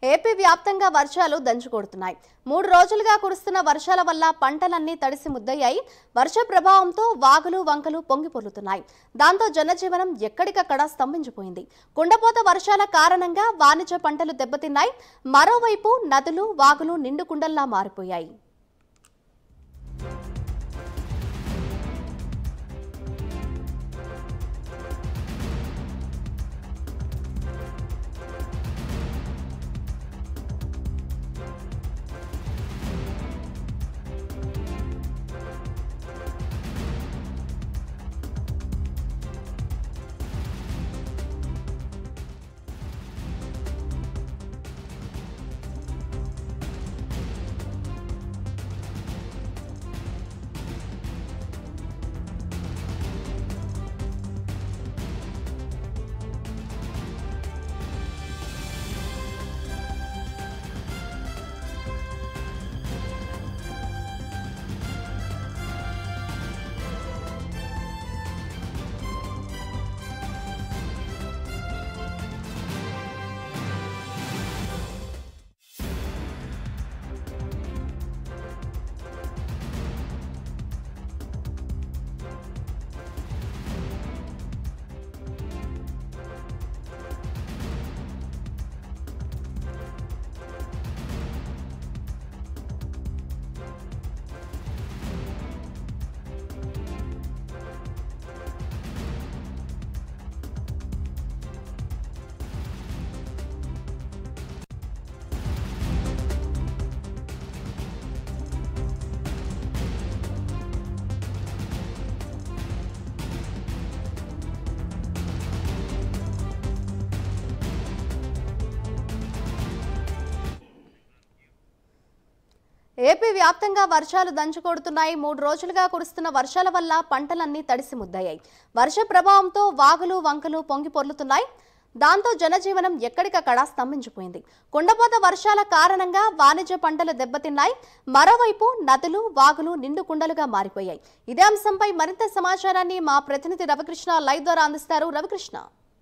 AP వ్యాప్తంగా వర్షాలు దంచుకొడుతున్నాయి మూడు రోజులుగా కురుస్తున్న వర్షాల వల్ల పంటలన్నీ తడిసి ముద్దయ్యాయి వర్ష ప్రభావంతో వాగులు వంకలు పొంగి పొర్లుతున్నాయి దాంతో జనజీవనం ఎక్కడికక్కడ స్తంభించిపోయింది కుండపోత వర్షాల కారణంగా వాణిజ్య పంటలు దెబ్బతిన్నాయి మరోవైపు నదులు వాగులు నిండు కుండల్లా మారిపోయాయి ఏపీ వ్యాప్తంగా వర్షాలు దంచుకొడుతున్నాయి మూడు రోజులుగా కురుస్తున్న వర్షాల వల్ల పంటలన్నీ తడిసి ముద్దయ్యాయి వర్ష ప్రభావంతో వాగులు వంకలు పొంగి పొర్లుతున్నాయి దాంతో జనజీవనం ఎక్కడికక్కడ స్తంభించిపోయింది కుండపోత వర్షాల కారణంగా వాణిజ్య పంటలు దెబ్బతిన్నాయి మరోవైపు నదులు వాగులు నిండు కుండలుగా మారిపోయాయి ఇదే అంశంపై మరింత సమాచారాన్ని మా ప్రతినిధి రవికృష్ణ లైవ్ ద్వారా అందిస్తారు రవికృష్ణ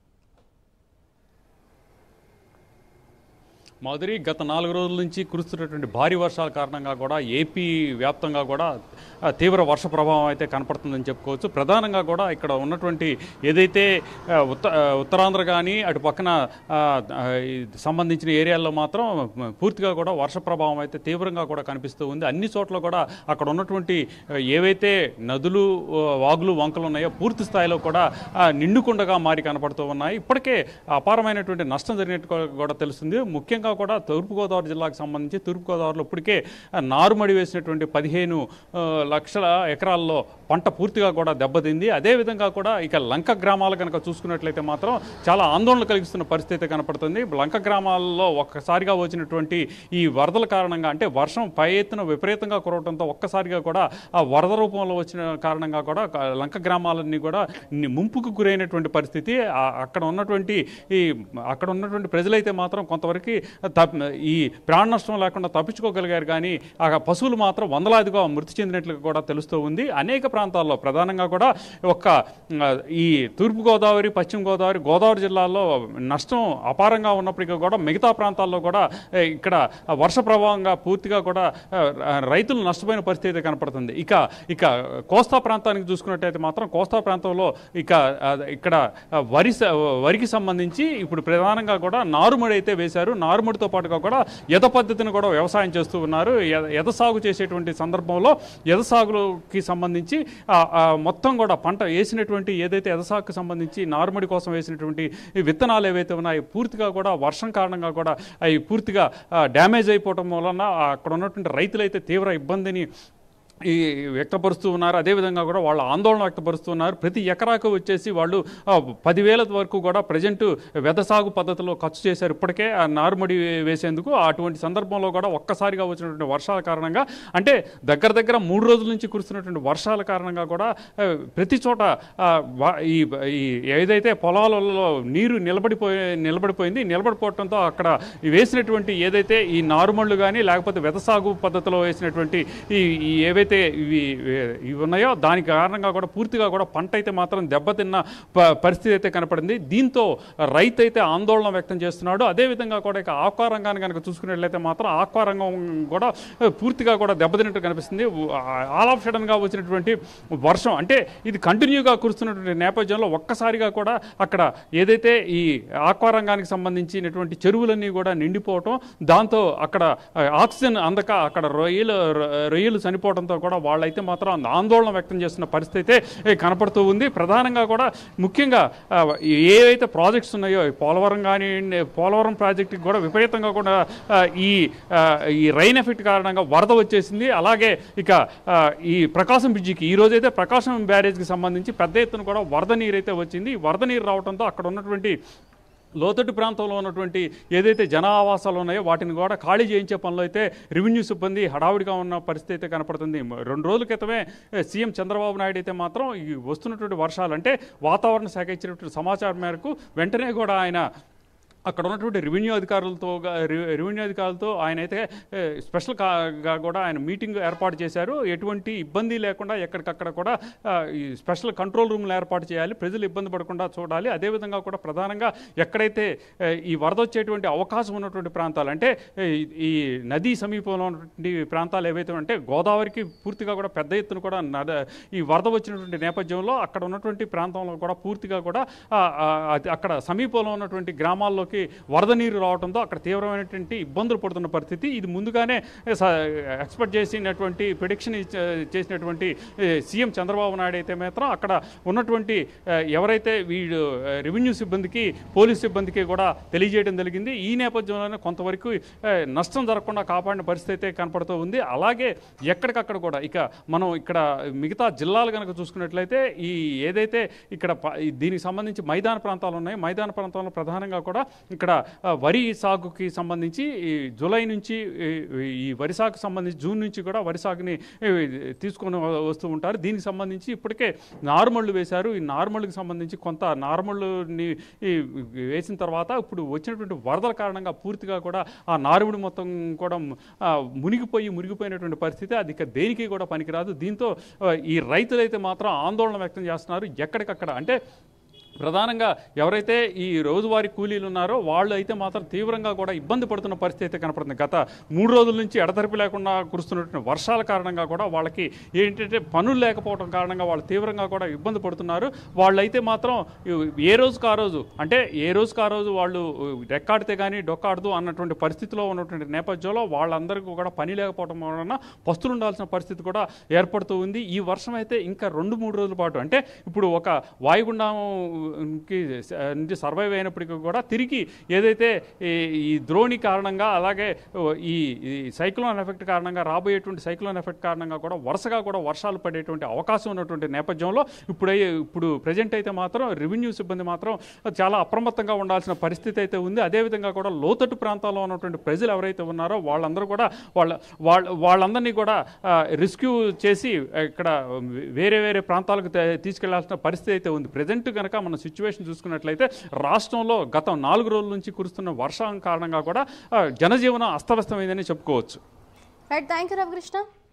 మాధురి గత నాలుగు రోజుల నుంచి కురుస్తున్నటువంటి భారీ వర్షాల కారణంగా కూడా ఏపీ వ్యాప్తంగా కూడా ఆ, తీవ్ర వర్ష ప్రభావం అయితే కనపడుతుందని చెప్పుకోవచ్చు ప్రధానంగా కూడా ఇక్కడ ఉన్నటువంటి ఏదైతే ఆ, ఉత్త ఆ, ఉత్తరాంధ్ర కానీ అటు పక్కన ఆ, ఆ, ఈ సంబంధించిన ఏరియాల్లో మాత్రం పూర్తిగా కూడా వర్ష ప్రభావం అయితే తీవ్రంగా కూడా కనిపిస్తూ ఉంది అన్ని చోట్ల కూడా అక్కడ ఉన్నటువంటి ఆ, ఏవైతే నదులు ఆ, వాగులు వంకలు ఉన్నాయో పూర్తి స్థాయిలో కూడా ఆ, నిండుకుండగా మారి కనపడుతూ ఉన్నాయి ఇప్పటికే అపారమైనటువంటి నష్టం జరిగినట్టు కూడా- కూడా తెలుస్తుంది ముఖ్యంగా కూడా తూర్పుగోదావరి జిల్లాకు సంబంధించి తూర్పుగోదావరిలో ఇప్పటికే ఆ, నారుమడి వేసినటువంటి పదిహేను ఆ, లక్షల ఎకరాల్లో పంట పూర్తిగా కూడా దెబ్బతింది అదేవిధంగా కూడా ఇక లంక గ్రామాలు కనుక చూసుకున్నట్లయితే మాత్రం చాలా ఆందోళన కలిగిస్తున్న పరిస్థితి కనపడుతుంది లంక గ్రామాల్లో ఒక్కసారిగా వచ్చినటువంటి ఈ వరదల కారణంగా అంటే వర్షం పై ఎత్తున విపరీతంగా కురవడంతో ఒక్కసారిగా కూడా ఆ వరద రూపంలో వచ్చిన కారణంగా కూడా క- లంక గ్రామాలన్నీ కూడా ని- ముంపుకు గురైనటువంటి పరిస్థితి ఆ- అక్కడ ఉన్నటువంటి ఈ అక్కడ ఉన్నటువంటి ప్రజలైతే మాత్రం కొంతవరకు తప్- ఈ ప్రాణ నష్టం లేకుండా తప్పించుకోగలిగారు కానీ ఆ పశువులు మాత్రం వందలాదిగా మృతి చెందినట్లు కూడా తెలుస్తూ ఉంది అనేక ప్రాంతాల్లో ప్రధానంగా కూడా ఒక్క ఆ, ఈ తూర్పు గోదావరి పశ్చిమ గోదావరి గోదావరి జిల్లాల్లో నష్టం అపారంగా ఉన్నప్పటికీ కూడా మిగతా ప్రాంతాల్లో కూడా ఏ, ఇక్కడ వర్ష ప్రభావంగా పూర్తిగా కూడా ఆ, రైతులు నష్టపోయిన పరిస్థితి అయితే కనపడుతుంది ఇక ఇక కోస్తా ప్రాంతానికి చూసుకున్నట్టయితే మాత్రం కోస్తా ప్రాంతంలో ఇక ఆ, ఇక్కడ ఆ, వరి స- వరికి సంబంధించి ఇప్పుడు ప్రధానంగా కూడా నారుమడి అయితే వేశారు నారుమడితో పాటుగా కూడా ఎద పద్ధతిని కూడా వ్యవసాయం చేస్తూ ఉన్నారు ఎద- ఎద సాగు చేసేటువంటి సందర్భంలో ఎద సాగుకి సంబంధించి ఆ, ఆ, మొత్తం కూడా పంట వేసినటువంటి ఏదైతే ఎద సాగుకు సంబంధించి నారుమడి కోసం వేసినటువంటి ఈ విత్తనాలు ఏవైతే ఉన్నాయో పూర్తిగా కూడా వర్షం కారణంగా కూడా అవి పూర్తిగా ఆ, డ్యామేజ్ అయిపోవటం వలన ఆ, అక్కడ ఉన్నటువంటి రైతులైతే తీవ్ర ఇబ్బందిని ఈ వ్యక్తపరుస్తూ ఉన్నారు అదేవిధంగా కూడా వాళ్ళు ఆందోళన వ్యక్తపరుస్తున్నారు ప్రతి ఎకరాకు వచ్చేసి వాళ్ళు ఆ, పదివేల వరకు కూడా ప్రజెంట్ వెద సాగు పద్ధతిలో ఖర్చు చేశారు ఇప్పటికే ఆ నారుమడి వేసేందుకు అటువంటి సందర్భంలో కూడా ఒక్కసారిగా వచ్చినటువంటి వర్షాల కారణంగా అంటే దగ్గర దగ్గర మూడు రోజుల నుంచి కురుస్తున్నటువంటి వర్షాల కారణంగా కూడా ఆ, ప్రతి చోట ఆ, వా- ఈ ఈ ఏదైతే పొలాలలో నీరు నిలబడిపోయి నిలబడిపోయింది నిలబడిపోవడంతో అక్కడ ఈ వేసినటువంటి ఏదైతే ఈ నారుమళ్ళు కానీ లేకపోతే వెద సాగు పద్ధతిలో వేసినటువంటి ఈ ఈ ఏవైతే ఏవైతే ఇవి ఇవి ఉన్నాయో దానికి కారణంగా కూడా పూర్తిగా కూడా పంట అయితే మాత్రం దెబ్బతిన్న ప- పరిస్థితి అయితే కనపడింది దీంతో రైతు అయితే ఆందోళన వ్యక్తం చేస్తున్నాడు అదేవిధంగా కూడా ఇక ఆక్వా రంగాన్ని కనుక చూసుకున్నట్లయితే మాత్రం ఆక్వా రంగం కూడా పూర్తిగా కూడా దెబ్బతిన్నట్టు కనిపిస్తుంది ఆల్ ఆఫ్ సడన్గా వచ్చినటువంటి వర్షం అంటే ఇది కంటిన్యూగా కురుస్తున్నటువంటి నేపథ్యంలో ఒక్కసారిగా కూడా అక్కడ ఏదైతే ఈ ఆక్వా రంగానికి సంబంధించినటువంటి చెరువులన్నీ కూడా నిండిపోవటం దాంతో అక్కడ ఆ, ఆక్సిజన్ అందక అక్కడ రొయ్యలు రొ- రొయ్యలు చనిపోవడంతో కూడా వాళ్ళైతే మాత్రం ఆందోళన వ్యక్తం చేస్తున్న పరిస్థితి అయితే ఏ, కనపడుతూ ఉంది ప్రధానంగా కూడా ముఖ్యంగా ఆ, ఏవైతే ప్రాజెక్ట్స్ ఉన్నాయో ఈ పోలవరం కానీ పోలవరం ప్రాజెక్టుకి కూడా విపరీతంగా కూడా ఆ, ఈ ఆ, ఈ రైన్ ఎఫెక్ట్ కారణంగా వరద వచ్చేసింది అలాగే ఇక ఆ, ఈ ప్రకాశం బ్రిడ్జికి ఈ రోజైతే ప్రకాశం బ్యారేజ్కి సంబంధించి పెద్ద ఎత్తున కూడా వరద నీరు అయితే వచ్చింది ఈ వరద నీరు రావడంతో అక్కడ ఉన్నటువంటి లోతట్టు ప్రాంతంలో ఉన్నటువంటి ఏదైతే జన ఆవాసాలు ఉన్నాయో వాటిని కూడా ఖాళీ చేయించే పనిలో అయితే రెవెన్యూ సిబ్బంది హడావుడిగా ఉన్న పరిస్థితి అయితే కనపడుతుంది మ- రెండు రోజుల క్రితమే ఏ, సీఎం చంద్రబాబు నాయుడు అయితే మాత్రం ఈ వస్తున్నటువంటి వర్షాలు అంటే వాతావరణ శాఖ ఇచ్చినటువంటి సమాచారం మేరకు వెంటనే కూడా ఆయన అక్కడ ఉన్నటువంటి రెవెన్యూ అధికారులతో గా- రె- రెవెన్యూ అధికారులతో ఆయన అయితే ఏ, స్పెషల్ కా- గా కూడా ఆయన మీటింగ్ ఏర్పాటు చేశారు ఎటువంటి ఇబ్బంది లేకుండా ఎక్కడికక్కడ కూడా ఆ, ఈ స్పెషల్ కంట్రోల్ రూమ్లు ఏర్పాటు చేయాలి ప్రజలు ఇబ్బంది పడకుండా చూడాలి అదేవిధంగా కూడా ప్రధానంగా ఎక్కడైతే ఏ, ఈ వరద వచ్చేటువంటి అవకాశం ఉన్నటువంటి ప్రాంతాలు అంటే ఏ, ఈ నదీ సమీపంలో ఉన్నటువంటి ప్రాంతాలు ఏవైతే అంటే గోదావరికి పూర్తిగా కూడా పెద్ద ఎత్తున కూడా నద ఈ వరద వచ్చినటువంటి నేపథ్యంలో అక్కడ ఉన్నటువంటి ప్రాంతంలో కూడా పూర్తిగా కూడా ఆ, ఆ, అది అక్కడ సమీపంలో ఉన్నటువంటి గ్రామాల్లోకి వరద నీరు రావడంతో అక్కడ తీవ్రమైనటువంటి ఇబ్బందులు పడుతున్న పరిస్థితి ఇది ముందుగానే స- ఎక్స్పెక్ట్ చేసినటువంటి ప్రిడిక్షన్ చేసినటువంటి ఏ, సీఎం చంద్రబాబు నాయుడు అయితే మాత్రం అక్కడ ఉన్నటువంటి ఆ, ఎవరైతే వీడు ఆ, రెవెన్యూ సిబ్బందికి పోలీస్ సిబ్బందికి కూడా తెలియజేయడం జరిగింది ఈ నేపథ్యంలోనే కొంతవరకు ఆ, నష్టం జరగకుండా కాపాడిన పరిస్థితి అయితే కనపడుతూ ఉంది అలాగే ఎక్కడికక్కడ కూడా ఇక మనం ఇక్కడ మిగతా జిల్లాలు కనుక చూసుకున్నట్లయితే ఈ ఏదైతే ఇక్కడ ప- ఈ దీనికి సంబంధించి మైదాన ప్రాంతాలు ఉన్నాయి మైదాన ప్రాంతంలో ప్రధానంగా కూడా ఇక్కడ ఆ, వరి సాగుకి సంబంధించి ఈ జూలై నుంచి ఈ- ఈ వరి సాగుకు సంబంధించి జూన్ నుంచి కూడా వరి సాగుని ఈ, తీసుకొని వ- వస్తూ ఉంటారు దీనికి సంబంధించి ఇప్పటికే నార్మళ్ళు వేశారు ఈ నార్మల్కి సంబంధించి కొంత నార్మల్ని ఈ వేసిన తర్వాత ఇప్పుడు వచ్చినటువంటి వరదల కారణంగా పూర్తిగా కూడా ఆ నారుముడి మొత్తం కూడా ఆ, మునిగిపోయి మునిగిపోయినటువంటి పరిస్థితి అది ఇక దేనికి కూడా పనికిరాదు దీంతో ఆ, ఈ రైతులైతే మాత్రం ఆందోళన వ్యక్తం చేస్తున్నారు ఎక్కడికక్కడ అంటే ప్రధానంగా ఎవరైతే ఈ రోజువారీ కూలీలు ఉన్నారో వాళ్ళు అయితే మాత్రం తీవ్రంగా కూడా ఇబ్బంది పడుతున్న పరిస్థితి అయితే కనపడుతుంది గత మూడు రోజుల నుంచి ఎడతెరిపి లేకుండా కురుస్తున్నటువంటి వర్షాల కారణంగా కూడా వాళ్ళకి ఏంటంటే పనులు లేకపోవడం కారణంగా వాళ్ళు తీవ్రంగా కూడా ఇబ్బంది పడుతున్నారు వాళ్ళైతే మాత్రం ఏ రోజుకు ఆ రోజు అంటే ఏ రోజుకు ఆ రోజు వాళ్ళు రెక్కాడితే కానీ డొక్కాడదు అన్నటువంటి పరిస్థితిలో ఉన్నటువంటి నేపథ్యంలో వాళ్ళందరికీ కూడా పని లేకపోవడం వలన పస్తులు ఉండాల్సిన పరిస్థితి కూడా ఏర్పడుతూ ఉంది ఈ వర్షం అయితే ఇంకా రెండు మూడు రోజుల పాటు అంటే ఇప్పుడు ఒక వాయుగుండంకి నుంచి సర్వైవ్ అయినప్పటికీ కూడా తిరిగి ఏదైతే ఈ- ఈ ద్రోణి కారణంగా అలాగే ఈ ఈ సైక్లోన్ ఎఫెక్ట్ కారణంగా రాబోయేటువంటి సైక్లోన్ ఎఫెక్ట్ కారణంగా కూడా వరుసగా కూడా వర్షాలు పడేటువంటి అవకాశం ఉన్నటువంటి నేపథ్యంలో ఇప్పుడై ఇప్పుడు ప్రజెంట్ అయితే మాత్రం రెవెన్యూ సిబ్బంది మాత్రం చాలా అప్రమత్తంగా ఉండాల్సిన పరిస్థితి అయితే ఉంది అదేవిధంగా కూడా లోతట్టు ప్రాంతాల్లో ఉన్నటువంటి ప్రజలు ఎవరైతే ఉన్నారో వాళ్ళందరూ కూడా వాళ్ళ వాళ్ళ వాళ్ళందరినీ కూడా రెస్క్యూ చేసి ఇక్కడ వేరే వేరే ప్రాంతాలకు తే- తీసుకెళ్లాల్సిన పరిస్థితి అయితే ఉంది ప్రజెంట్ కనుక మన సిచ్యువేషన్ చూసుకున్నట్లయితే రాష్ట్రంలో గత నాలుగు రోజుల నుంచి కురుస్తున్న వర్షం కారణంగా కూడా ఆ, జనజీవనం అస్తవ్యస్తమైందని చెప్పుకోవచ్చు రైట్ థ్యాంక్ యూ రవికృష్ణ